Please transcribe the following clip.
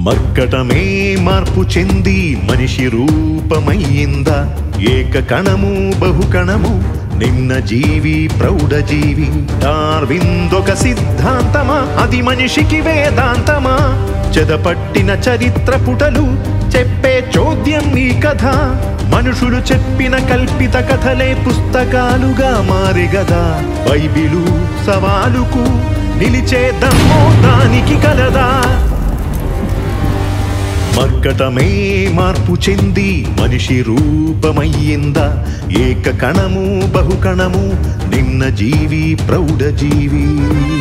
మర్కటమే మార్పు చెంది మనిషి రూపమయ్యిందా ఏక కణము బహుకణము నిన్న జీవి ప్రౌఢ జీవి డార్విందొక సిద్ధాంతమా అది మనిషికి వేదాంతమా చెదపట్టిన చరిత్ర పుటలు చెప్పే చోద్యం ఈ కథ మనుషులు చెప్పిన కల్పిత కథలే పుస్తకాలుగా మారిగదా బైబిలు సవాలుకు నిలిచే దమ్మో దానికి కలదా మర్కటమే మార్పు చెంది మనిషి రూపమయ్యిందా ఏక కణము బహుకణము నిన్న జీవి ప్రౌఢ జీవి